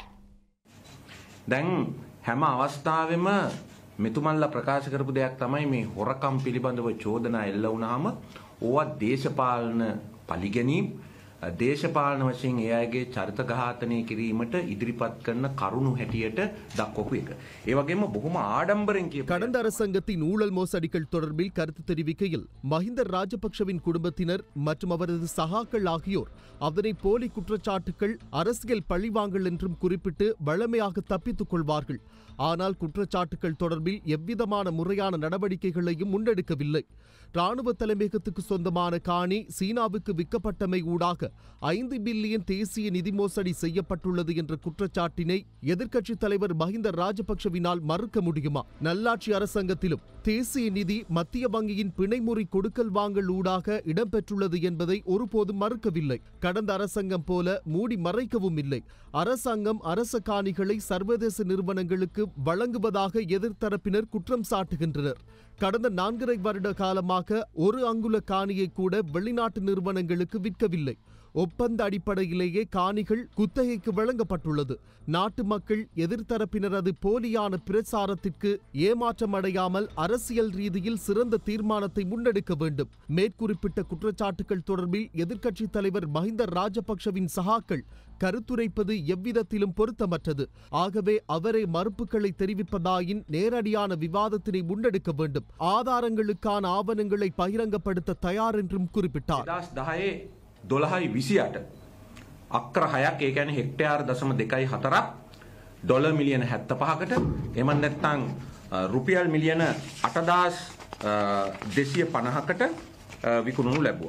දැන් හැම අවස්ථාවෙම මෙතුමල්ල ප්‍රකාශ කරපු දෙයක් තමයි මේ හොරකම් පිළිබඳව චෝදනා එල්ල වුණාම ඕවා දේශපාලන පලිගැනීම් දේශපාලන වශයෙන් ඒ අයගේ චරිත ඝාතනය කිරීමට ඉදිරිපත් කරන කරුණු හැටියට දක්වපු එක. ඒ වගේම බොහොම ආඩම්බරෙන් කියපු கடந்த அரசாங்கத்தின் ஊழல் மோசடிகள் தொடர்பில் கருத்து தெரிவிக்கையில் மஹிந்த ராஜபக்ஷவின் குடும்பத்தினர் மற்றும் அவரது சகாக்கள் ஆகியோர் அதனை போலி குற்றச்சாட்டுகள் அரசியல் பழிவாங்கல் என்றும் குறிப்பிட்டு வழமையாக தப்பித்துக் கொள்வார்கள் ஆனால் குற்றச்சாட்டுகள் தொடர்பில் எவ்விதமான முறையான நடவடிக்கைகளையும் முன்னெடுக்கவில்லை ராணுவ தலைமையகத்துக்கு சொந்தமான காணி சீனாவுக்கு விற்கப்பட்டமை ஊடாக ஐந்து பில்லியன் தேசிய நிதி மோசடி செய்யப்பட்டுள்ளது என்ற குற்றச்சாட்டினை எதிர்க்கட்சித் தலைவர் மஹிந்த ராஜபக்ஷவினால் மறுக்க முடியுமா நல்லாட்சி அரசாங்கத்திலும் தேசிய நிதி மத்திய வங்கியின் பிணைமுறி கொடுக்கல் வாங்கல் ஊடாக இடம்பெற்றுள்ளது என்பதை ஒருபோதும் மறுக்கவில்லை கடந்த அரசாங்கம் போல மூடி மறைக்கவும் இல்லை அரசாங்கம் அரச காணிகளை சர்வதேச நிறுவனங்களுக்கு வழங்குவதாக எதிர்த்தரப்பினர் குற்றம் சாட்டுகின்றனர் கடந்த நான்கரை வருட காலமாக ஒரு அங்குல காணியை கூட வெளிநாட்டு நிறுவனங்களுக்கு விற்கவில்லை ஒப்பந்த அடிப்படையிலேயே காணிகள் குத்தகைக்கு வழங்கப்பட்டுள்ளது நாட்டு மக்கள் எதிர்த்தரப்பினரது போலியான பிரச்சாரத்திற்கு ஏமாற்றமடையாமல் அரசியல் ரீதியில் சிறந்த தீர்மானத்தை முன்னெடுக்க வேண்டும் மேற்குறிப்பிட்ட குற்றச்சாட்டுகள் தொடர்பில் எதிர்க்கட்சித் தலைவர் மஹிந்த ராஜபக்ஷவின் சகாக்கள் கருத்துரைப்பது எவ்விதத்திலும் பொருத்தமற்றது ஆகவே அவரே மறுப்புகளை தெரிவிப்பதாயின் நேரடியான விவாதத்தினை முன்னெடுக்க வேண்டும் ஆதாரங்களுக்கான ஆவணங்களை பகிரங்கப்படுத்த தயார் என்றும் குறிப்பிட்டார் දස් දහයේ දොළහයි විසියට අක්‍ර හයක් ඒකැන හෙක්ටයාර් දසම දෙකයි හතරක් ඩොල මිලියන හැත්ත පහකට එමන් නැත්තං රුපියල් මිලියන අටදස් දෙසිය පණහකට විකුණුණු ලැබුව.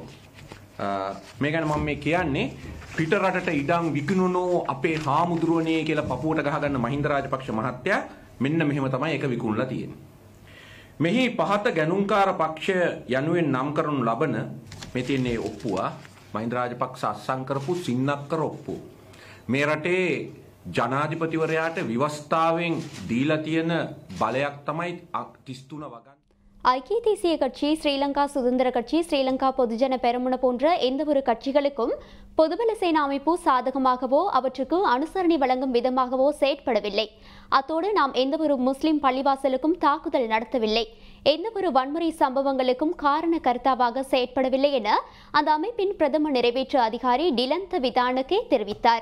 මේ ගැන මම මේ කියන්නේ පිට රටට ඉඩම් විකුණුණෝ අපේ හාමුදුරුවනේ කියලා පපුුවට ගහගන්න මහින්ද රාජපක්ෂ මහත්තයා මෙන්න මෙහෙම තමයි එක විකුණලා තියෙන. මෙහි පහත ගැනුම්කාර පක්ෂය යනුවෙන් නම් කරනු ලබන මේ තියන්නේ ඔප්පුවා මහින්ද රාජපක්ෂ අත්සන් කරපු සින්නක්කර ඔප්පු. මේ රටේ ජනාධිපතිවරයාට විවස්ථාවෙන් දීලා තියෙන බලයක් තමයි 33 වගන් ஐக்கிய தேசிய கட்சி ஸ்ரீலங்கா சுதந்திர கட்சி ஸ்ரீலங்கா பொதுஜன பெரமுன போன்ற எந்தவொரு கட்சிகளுக்கும் பொதுபல சேனா அமைப்பு சாதகமாகவோ அவற்றுக்கு அனுசரணை வழங்கும் விதமாகவோ செயற்படவில்லை அத்தோடு நாம் எந்தவொரு முஸ்லிம் பள்ளிவாசலுக்கும் தாக்குதல் நடத்தவில்லை எந்தவொரு வன்முறை சம்பவங்களுக்கும் காரண கர்த்தாவாக செயற்படவில்லை என அந்த அமைப்பின் பிரதம நிறைவேற்று அதிகாரி டிலந்த விதானகே தெரிவித்தார்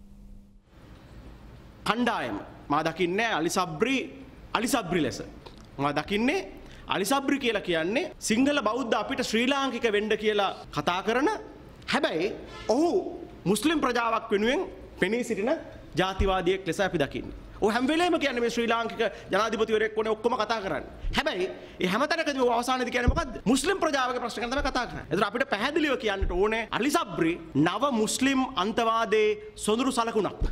කණ්ඩායම මා දකින්නේ අලිසබ්‍රි අලිසබ්‍රි ලෙස. මා දකින්නේ අලිසබ්‍රි කියලා කියන්නේ සිංහල බෞද්ධ අපිට ශ්‍රී ලාංකික වෙන්ඩ කියලා කතා කරන හැබැයි ඔහු මුස්ලිම් ප්‍රජාවක් වෙනුවෙන් පෙනී සිටින ජාතිවාදියෙක් ලෙස අපි දකින්න. හැම්වෙලේම කියන මේ ශ්‍රී ලාංකික ජනාධිපතිවරෙක් වන ඔක්කොම කතා කරන්න. හැබැයි ඒ හැමතැනකදී අවසානයේදී කියන්නේ මොකද්ද? මුස්ලිම් ප්‍රජාවගේ ප්‍රශ්න ගැන තමයි කතා කරන්නේ. ඒතර අපිට පැහැදිලිව කියන්නට ඕනේ අලිසබ්රි නව මුස්ලිම් අන්තවාදයේ සොඳුරු සලකුණක්.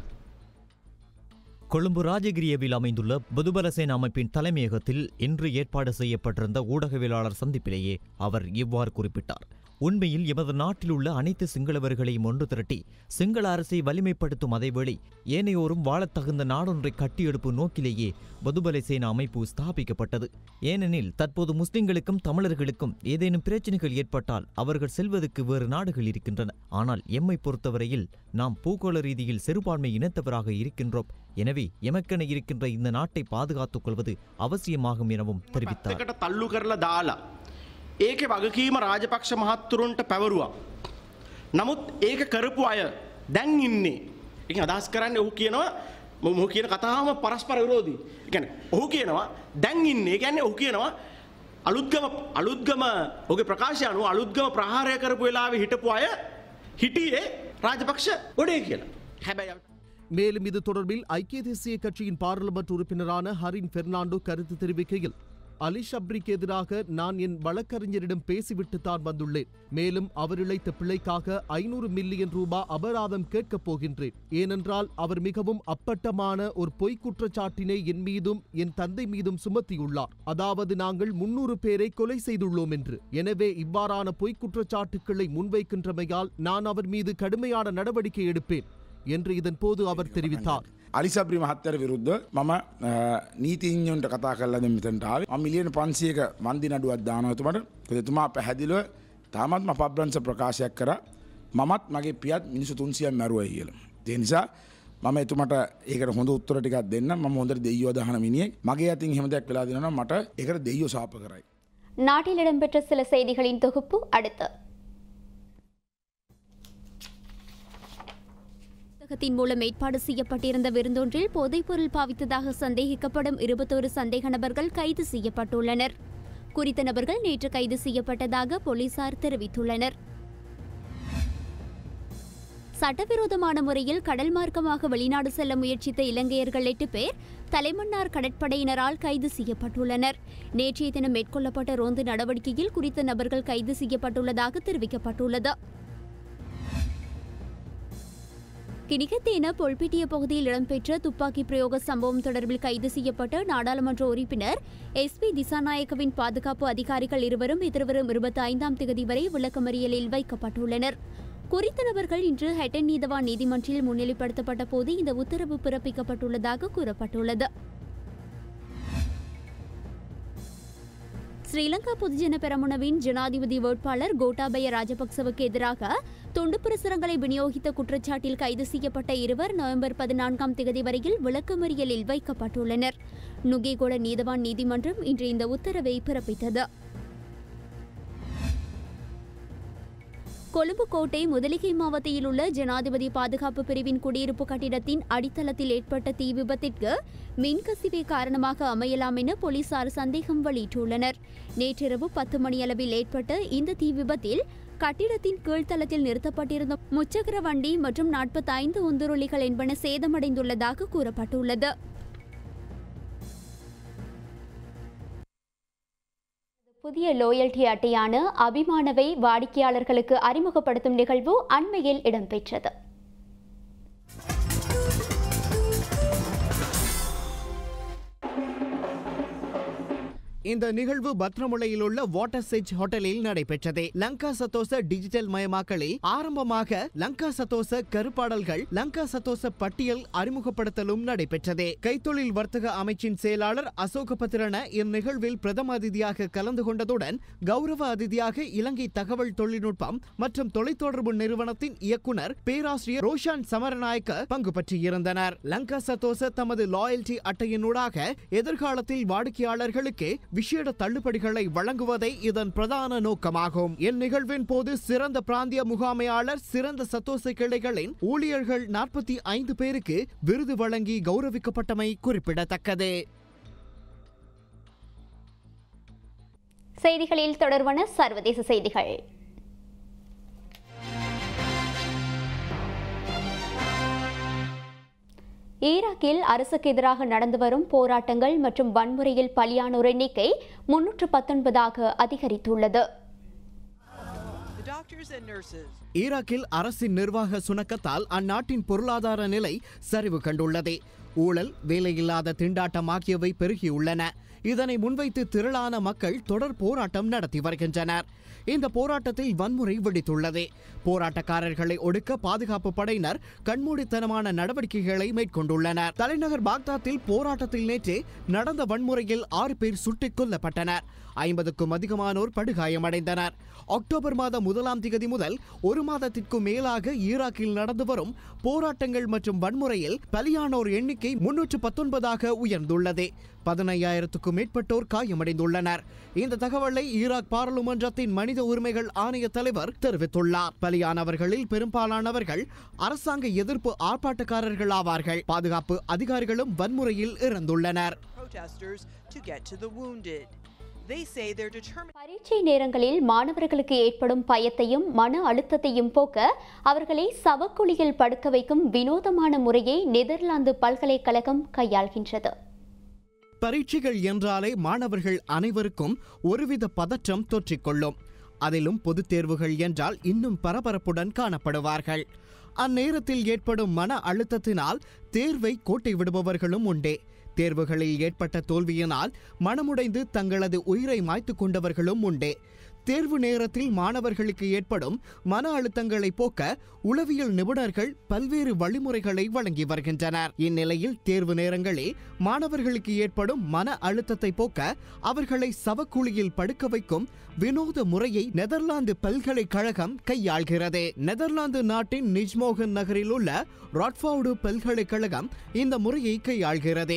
கொழும்பு ராஜகிரியவில் அமைந்துள்ள பொதுபலசேன அமைப்பின் தலைமையகத்தில் இன்று ஏற்பாடு செய்யப்பட்டிருந்த ஊடகவியலாளர் சந்திப்பிலேயே அவர் இவ்வாறு குறிப்பிட்டார் உண்மையில் எமது நாட்டில் உள்ள அனைத்து சிங்களவர்களையும் ஒன்று திரட்டி சிங்கள அரசை வலிமைப்படுத்தும் அதேவேளை ஏனையோரும் வாழத் தகுந்த நாடொன்றை கட்டியெழுப்பும் நோக்கிலேயே பொதுபலசேன அமைப்பு ஸ்தாபிக்கப்பட்டது ஏனெனில் தற்போது முஸ்லிம்களுக்கும் தமிழர்களுக்கும் ஏதேனும் பிரச்சனைகள் ஏற்பட்டால் அவர்கள் செல்வதற்கு வேறு நாடுகள் இருக்கின்றன ஆனால் எம்மை பொறுத்தவரையில் நாம் பூகோள ரீதியில் சிறுபான்மை இனத்தவராக இருக்கின்றோம் எனவே எமக்கென இருக்கின்ற இந்த நாட்டை பாதுகாத்துக் கொள்வது அவசியமாகும் எனவும் தெரிவித்தார் එකට තල්ලු කරලා දාලා. ඒක වගකීම රාජපක්ෂ මහත්තුරුන්ට පැවරුවා. නමුත් ඒක කරපු අය දැන් ඉන්නේ. එක අදහස් කරන්න ඔහු කියනවා මොහු කියන කතාම පරස්පර විරෝධී. එකන ඔහු කියනවා දැන් ඉන්නේ ගැන්නේ ඔහු කියනවා අලුත්ගම අලුත්ගම ඔගේ ප්‍රකාශය අනුව අලුත්ගම ප්‍රහාරය කරපු වෙලාවෙ හිටපු අය හිටියේ ராஜபக்ஷ ஒடே කියලා. හැබැයි மேலும் இது தொடர்பில் ஐக்கிய தேசிய கட்சியின் பாராளுமன்ற உறுப்பினரான ஹரின் பெர்னாண்டோ கருத்து தெரிவிக்கையில் அலி ஷப்ரிக்கு எதிராக நான் என் வழக்கறிஞரிடம் பேசிவிட்டு தான் வந்துள்ளேன் மேலும் அவர் இழைத்த பிழைக்காக ஐநூறு மில்லியன் ரூபாய் அபராதம் கேட்கப் போகின்றேன் ஏனென்றால் அவர் மிகவும் அப்பட்டமான ஒரு பொய்க் குற்றச்சாட்டினை என் மீதும் என் தந்தை மீதும் சுமத்தியுள்ளார் அதாவது நாங்கள் முன்னூறு பேரை கொலை செய்துள்ளோம் என்று எனவே இவ்வாறான பொய்க் குற்றச்சாட்டுக்களை முன்வைக்கின்றமையால் நான் அவர் மீது கடுமையான நடவடிக்கை எடுப்பேன் என்று இதன் போது அவர் தெரிவித்தார் අලිසබ්‍රි මහත්තර විරුද්ධ මම නීතිඥොන්ට කතා කරලද මෙතන්ටාව මිලියන පන්සියක වන්දි නඩුවත් දානවතුමට එතුමා පැහැදිලව තාමත්ම පබ්‍රංශ ප්‍රකාශයක් කර මමත් මගේ පියත් මිනිසු තුන්සියම් මැරුව කියල. දෙනිසා මම එතුමට ඒකට හොඳ උත්තර ටිකක් දෙන්න ම හොඳ දෙයෝ දහන මිනිියෙක් මගේ අතින් හෙමදයක් වෙලා දෙන මට එකට දෙයෝ සාප කරයි. நாட்டில் இடம்பெற்ற சில செய்திகளின் தொகுப்பு அடுத்து ஊடகத்தின் மூலம் ஏற்பாடு செய்யப்பட்டிருந்த விருந்தொன்றில் போதைப்பொருள் பாவித்ததாக சந்தேகிக்கப்படும் இருபத்தோரு சந்தேக நபர்கள் கைது செய்யப்பட்டுள்ளனர் குறித்த நபர்கள் நேற்று கைது செய்யப்பட்டதாக போலீசார் தெரிவித்துள்ளனர் சட்டவிரோதமான முறையில் கடல் மார்க்கமாக வெளிநாடு செல்ல முயற்சித்த இலங்கையர்கள் எட்டு பேர் தலைமன்னார் கடற்படையினரால் கைது செய்யப்பட்டுள்ளனர் நேற்றைய தினம் மேற்கொள்ளப்பட்ட ரோந்து நடவடிக்கையில் குறித்த நபர்கள் கைது செய்யப்பட்டுள்ளதாக தெரிவிக்கப்பட்டுள்ளது கிணிகத்தேன பொல்பிட்டிய பகுதியில் இடம்பெற்ற துப்பாக்கி பிரயோக சம்பவம் தொடர்பில் கைது செய்யப்பட்ட நாடாளுமன்ற உறுப்பினர் எஸ் பி திசாநாயக்கவின் பாதுகாப்பு அதிகாரிகள் இருவரும் எதிர்வரும் இருபத்தி ஐந்தாம் தேதி வரை விளக்கமறியலில் வைக்கப்பட்டுள்ளனர் குறித்த நபர்கள் இன்று ஹெட்டன் நீதவான் நீதிமன்றில் முன்னிலைப்படுத்தப்பட்ட போது இந்த உத்தரவு பிறப்பிக்கப்பட்டுள்ளதாக கூறப்பட்டுள்ளது ஸ்ரீலங்கா பொதுஜன பெரமுனவின் ஜனாதிபதி வேட்பாளர் கோட்டாபய ராஜபக்சவுக்கு எதிராக துண்டு பிரசுரங்களை விநியோகித்த குற்றச்சாட்டில் கைது செய்யப்பட்ட இருவர் நவம்பர் பதினான்காம் தேதி வரையில் விளக்கமறியலில் வைக்கப்பட்டுள்ளனர் நுகேகொட நீதவான் நீதிமன்றம் இன்று இந்த உத்தரவை பிறப்பித்தது கொழும்பு கோட்டை முதலிகை மாவட்டத்தில் உள்ள ஜனாதிபதி பாதுகாப்பு பிரிவின் குடியிருப்பு கட்டிடத்தின் அடித்தளத்தில் ஏற்பட்ட தீ விபத்திற்கு மின்கசிவே காரணமாக அமையலாம் என போலீசார் சந்தேகம் வெளியிட்டுள்ளனர் நேற்றிரவு பத்து மணியளவில் ஏற்பட்ட இந்த தீ விபத்தில் கட்டிடத்தின் கீழ்த்தளத்தில் நிறுத்தப்பட்டிருந்த முச்சக்கர வண்டி மற்றும் நாற்பத்தி ஐந்து உந்துருளிகள் என்பன சேதமடைந்துள்ளதாக கூறப்பட்டுள்ளது புதிய லோயல்டி அட்டையான அபிமானவை வாடிக்கையாளர்களுக்கு அறிமுகப்படுத்தும் நிகழ்வு அண்மையில் இடம்பெற்றது இந்த நிகழ்வு பத்ரமுலையில் உள்ள வாட்டர் செஜ் ஹோட்டலில் நடைபெற்றது லங்கா சத்தோச டிஜிட்டல் மயமாக்கலில் ஆரம்பமாக லங்கா சத்தோச கருப்பாடல்கள் லங்கா சத்தோச பட்டியல் அறிமுகப்படுத்தலும் நடைபெற்றது கைத்தொழில் வர்த்தக அமைச்சின் செயலாளர் அசோக பத்திரன இந்நிகழ்வில் பிரதம அதிதியாக கலந்து கொண்டதுடன் கௌரவ அதிதியாக இலங்கை தகவல் தொழில்நுட்பம் மற்றும் தொலைத்தொடர்பு நிறுவனத்தின் இயக்குனர் பேராசிரியர் ரோஷான் சமரநாயக்க பங்கு பற்றியிருந்தனர் லங்கா சத்தோச தமது லாயல்டி அட்டையினூடாக எதிர்காலத்தில் வாடிக்கையாளர்களுக்கு விசேட தள்ளுபடிகளை வழங்குவதே இதன் பிரதான நோக்கமாகும் இந்நிகழ்வின் போது சிறந்த பிராந்திய முகாமையாளர் சிறந்த சத்தோச கிளைகளின் ஊழியர்கள் நாற்பத்தி ஐந்து பேருக்கு விருது வழங்கி கௌரவிக்கப்பட்டமை குறிப்பிடத்தக்கது செய்திகளில் தொடர்பான சர்வதேச செய்திகள் ஈராக்கில் அரசுக்கு எதிராக நடந்து வரும் போராட்டங்கள் மற்றும் வன்முறையில் பலியானோர் எண்ணிக்கை முன்னூற்று பத்தொன்பதாக அதிகரித்துள்ளது ஈராக்கில் அரசின் நிர்வாக சுணக்கத்தால் அந்நாட்டின் பொருளாதார நிலை சரிவு கண்டுள்ளது ஊழல் வேலையில்லாத திண்டாட்டம் ஆகியவை பெருகியுள்ளன இதனை முன்வைத்து திரளான மக்கள் தொடர் போராட்டம் நடத்தி வருகின்றனர் இந்த போராட்டத்தில் வன்முறை வெடித்துள்ளது போராட்டக்காரர்களை ஒடுக்க பாதுகாப்பு படையினர் கண்மூடித்தனமான நடவடிக்கைகளை மேற்கொண்டுள்ளனர் தலைநகர் பாக்தாத்தில் போராட்டத்தில் நேற்று நடந்த வன்முறையில் ஆறு பேர் சுட்டுக் கொல்லப்பட்டனர் ஐம்பதுக்கும் அதிகமானோர் படுகாயமடைந்தனர் அக்டோபர் மாதம் முதலாம் திகதி முதல் ஒரு மாதத்திற்கும் மேலாக ஈராக்கில் நடந்து வரும் போராட்டங்கள் மற்றும் வன்முறையில் பலியானோர் எண்ணிக்கை முன்னூற்று பத்தொன்பதாக உயர்ந்துள்ளது பதினையாயிரத்துக்கும் மேற்பட்டோர் காயமடைந்துள்ளனர் இந்த தகவலை ஈராக் பாராளுமன்றத்தின் மனித உரிமைகள் ஆணைய தலைவர் தெரிவித்துள்ளார் பலியானவர்களில் பெரும்பாலானவர்கள் அரசாங்க எதிர்ப்பு ஆர்ப்பாட்டக்காரர்கள் ஆவார்கள் பாதுகாப்பு அதிகாரிகளும் வன்முறையில் இறந்துள்ளனர் protesters to get to the wounded. They say they're determined. பரீட்சை நேரங்களில் மாணவர்களுக்கு ஏற்படும் பயத்தையும் மன அழுத்தத்தையும் போக்க அவர்களை சவக்குழியில் படுக்க வைக்கும் வினோதமான முறையை நெதர்லாந்து பல்கலைக்கழகம் கையாள்கின்றது பரீட்சைகள் என்றாலே மாணவர்கள் அனைவருக்கும் ஒருவித பதற்றம் தொற்றிக்கொள்ளும் அதிலும் பொதுத் தேர்வுகள் என்றால் இன்னும் பரபரப்புடன் காணப்படுவார்கள் அந்நேரத்தில் ஏற்படும் மன அழுத்தத்தினால் தேர்வை கோட்டை விடுபவர்களும் உண்டே தேர்வுகளில் ஏற்பட்ட தோல்வியினால் மனமுடைந்து தங்களது உயிரை மாய்த்து கொண்டவர்களும் உண்டே தேர்வு நேரத்தில் மாணவர்களுக்கு ஏற்படும் மன அழுத்தங்களை போக்க உளவியல் நிபுணர்கள் பல்வேறு வழிமுறைகளை வழங்கி வருகின்றனர் இந்நிலையில் தேர்வு நேரங்களில் மாணவர்களுக்கு ஏற்படும் மன அழுத்தத்தை போக்க அவர்களை சவக்கூலியில் படுக்க வைக்கும் வினோத முறையை நெதர்லாந்து பல்கலைக்கழகம் கையாள்கிறது நெதர்லாந்து நாட்டின் நிஜ்மோகன் நகரில் உள்ள ராட்ஃபவுடு பல்கலைக்கழகம் இந்த முறையை கையாள்கிறது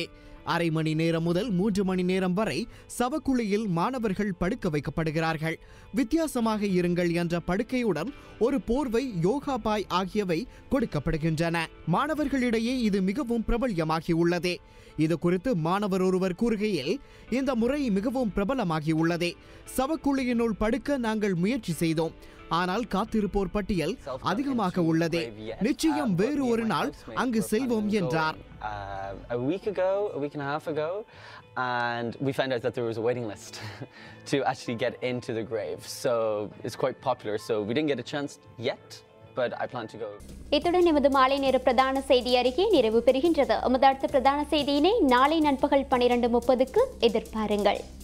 அரை மணி நேரம் முதல் மூன்று மணி நேரம் வரை சவக்குழியில் மாணவர்கள் படுக்க வைக்கப்படுகிறார்கள் வித்தியாசமாக இருங்கள் என்ற படுக்கையுடன் ஒரு போர்வை யோகா பாய் ஆகியவை கொடுக்கப்படுகின்றன மாணவர்களிடையே இது மிகவும் பிரபல்யமாகி உள்ளது இது குறித்து மாணவர் ஒருவர் கூறுகையில் இந்த முறை மிகவும் பிரபலமாகி உள்ளதே சவக்குழியினுள் படுக்க நாங்கள் முயற்சி செய்தோம் ஆனால் காத்திருப்போர் பட்டியல் அதிகமாக உள்ளதே நிச்சயம் வேறு ஒரு நாள் அங்கு செல்வோம் என்றார் uh, a week ago, a week and a half ago, and we found out that there was a waiting list to actually get into the grave. So it's quite popular. So we didn't get a chance yet, but I plan to go. இத்துடன் எமது மாலை நேர பிரதான செய்தி அறிக்கை நிறைவு பெறுகின்றது எமது அடுத்த பிரதான செய்தியினை நாளை நண்பகல் பனிரெண்டு முப்பதுக்கு எதிர்பாருங்கள்